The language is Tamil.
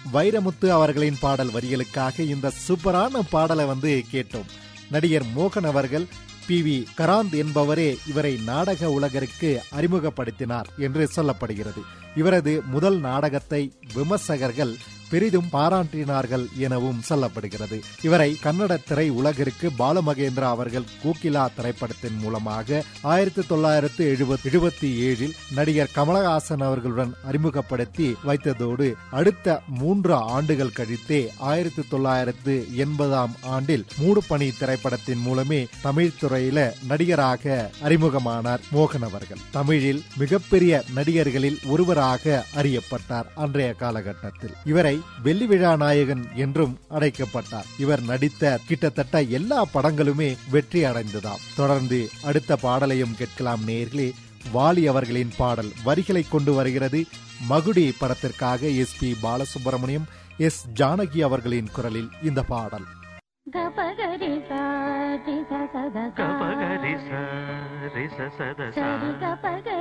வைரமுத்து அவர்களின் பாடல் வரிகளுக்காக இந்த சூப்பரான பாடலை வந்து கேட்டோம் நடிகர் மோகன் அவர்கள் பி வி கராந்த் என்பவரே இவரை நாடக உலகிற்கு அறிமுகப்படுத்தினார் என்று சொல்லப்படுகிறது இவரது முதல் நாடகத்தை விமர்சகர்கள் பெரிதும் பாராட்டினார்கள் எனவும் சொல்லப்படுகிறது இவரை கன்னட திரை உலகிற்கு பாலுமகேந்திரா அவர்கள் கோகிலா திரைப்படத்தின் மூலமாக ஆயிரத்தி தொள்ளாயிரத்து எழுபத்தி எழுபத்தி ஏழில் நடிகர் கமலஹாசன் அவர்களுடன் அறிமுகப்படுத்தி வைத்ததோடு அடுத்த மூன்று ஆண்டுகள் கழித்தே ஆயிரத்தி தொள்ளாயிரத்து எண்பதாம் ஆண்டில் மூடுபனி திரைப்படத்தின் மூலமே தமிழ் துறையில நடிகராக அறிமுகமானார் மோகன் அவர்கள் தமிழில் மிகப்பெரிய நடிகர்களில் ஒருவராக அறியப்பட்டார் அன்றைய காலகட்டத்தில் இவரை வெள்ளி விழா நாயகன் என்றும் அழைக்கப்பட்டார் இவர் நடித்த கிட்டத்தட்ட எல்லா படங்களுமே வெற்றி அடைந்ததாம் தொடர்ந்து அடுத்த பாடலையும் கேட்கலாம் நேர்களே வாலி அவர்களின் பாடல் வரிகளை கொண்டு வருகிறது மகுடி படத்திற்காக S P Balasubramaniam S Janaki அவர்களின் குரலில் இந்த பாடல் గపగరి సాటి సద గపగరి స రి స సద స సరి గపగ